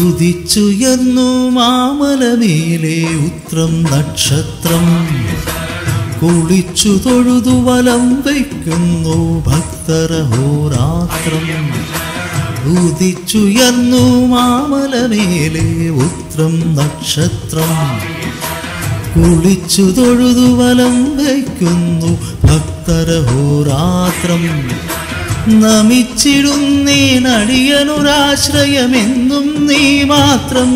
ഉദിച്ചുയർന്നു മാമലമേലെ ഉത്രം നക്ഷത്രം കുളിച്ചു തൊഴുതു വലം വയ്ക്കുന്നു ഭക്തരഹോരാത്രം ഉദിച്ചുയർന്നു മാമലമേലെ ഉത്രം നക്ഷത്രം കുളിച്ചു തൊഴുതു വലം വയ്ക്കുന്നു ഭക്തരഹോരാത്രം നമിച്ചിടുന്നേനടിയനൊരാശ്രയമെന്നും നീ മാത്രം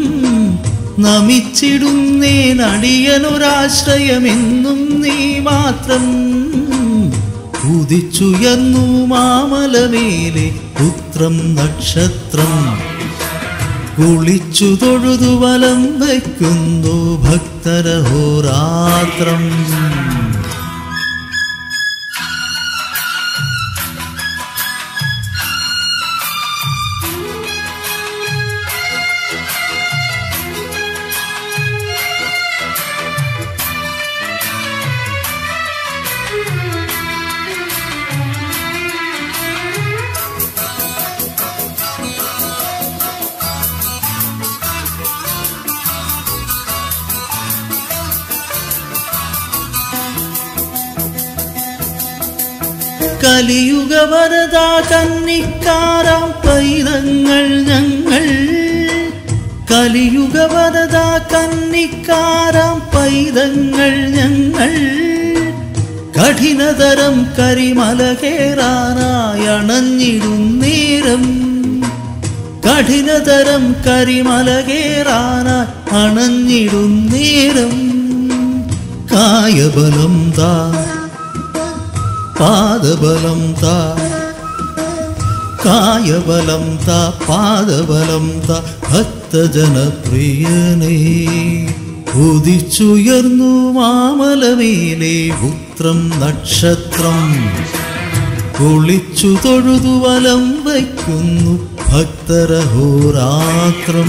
നമിച്ചിടുന്നേനടിയനൊരാശ്രയമെന്നും നീ മാത്രം ഉദിച്ചുയർന്നു മാമലമേലെ പുത്രം നക്ഷത്രം കുളിച്ചു തൊഴുതു വലം വയ്ക്കുന്നു ഭക്തരഹോരാത്രം കലിയുഗ വരദാ കന്നിക്കാരാം പൈതങ്ങൾ ഞങ്ങൾ കലിയുഗ വരദാ കന്നിക്കാരാം പൈതങ്ങൾ ഞങ്ങൾ കഠിനതരം കരിമല കേറാനായി അണഞ്ഞിടും നേരം കഠിനതരം കരിമല കേറാനായി അണഞ്ഞിടും നേരം കായബലം താ പാദബലം താ കായബലം താ പാദബലം താ ഭക്തജനപ്രിയനേ ഉദിച്ചുയർന്നു മാമലമേലെ പുത്രം നക്ഷത്രം കുളിച്ചു തൊഴുതു വലം വയ്ക്കുന്നു ഭക്തരഹോരാത്രം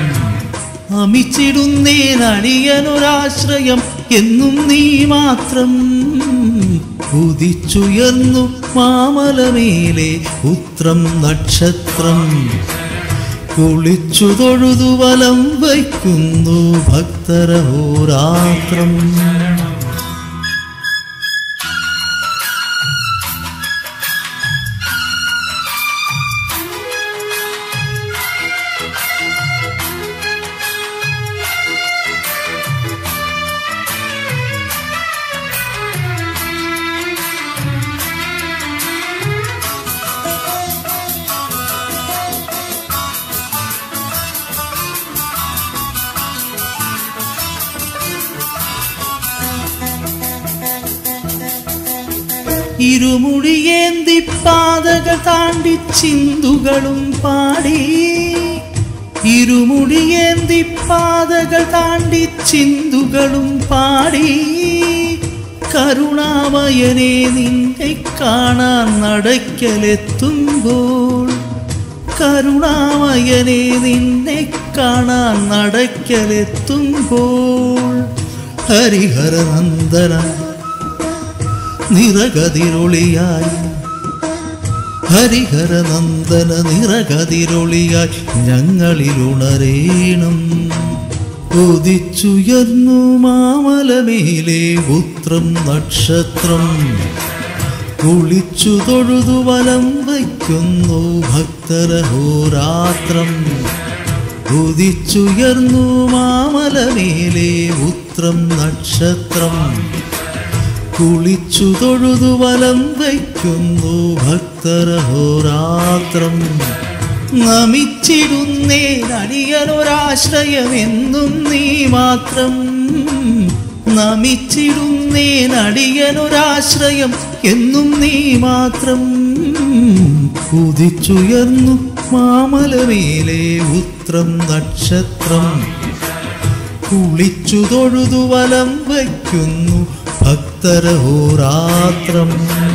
അമിച്ചിടുന്നേനടിയനൊരാശ്രയം എന്നും നീ മാത്രം ഉദിച്ചുയർന്നു മാമലമേലെ പുത്രം നക്ഷത്രം കുളിച്ചു തൊഴുതു വലം വയ്ക്കുന്നു ഭക്തരഹോരാത്രം ഇരുമുടിയേന്തി പാതകൾ താണ്ടി ചിന്തുകളും പാടി ഇരുമുടിയേന്തി പാതകൾ താണ്ടി ചിന്തുകളും പാടി കരുണാമയനെ നിന്നെ കാണാൻ നടക്കലെത്തുമ്പോൾ കരുണാമയനെ നിന്നെ കാണാൻ നടക്കലെത്തുമ്പോൾ ഹരിഹരനന്ദന നിറകതിരൊളിയായി ഹരിഹരനന്ദന നിറകതിരൊളിയായി ഞങ്ങളിലുണരേണം ഉദിച്ചുയർന്നു മാമലമേലെ പുത്രം നക്ഷത്രം കുളിച്ചു തൊഴുതു വലം വയ്ക്കുന്നു ഭക്തരഹോരാത്രം ഉദിച്ചുയർന്നു മാമലമേലെ പുത്രം നക്ഷത്രം കുളിച്ചു തൊഴുതു വലം വയ്ക്കുന്നു ഭക്തരഹോരാത്രം നമിച്ചിടുന്നേനടിയനൊരാശ്രയമെന്നും നീ മാത്രം നമിച്ചിടുന്നേനടിയനൊരാശ്രയം എന്നും നീ മാത്രം ഉദിച്ചുയർന്നു മാമലമേലെ ഉത്രം നക്ഷത്രം കുളിച്ചു തൊഴുതു വലം വയ്ക്കുന്നു ഭക്തരഹോരാത്രം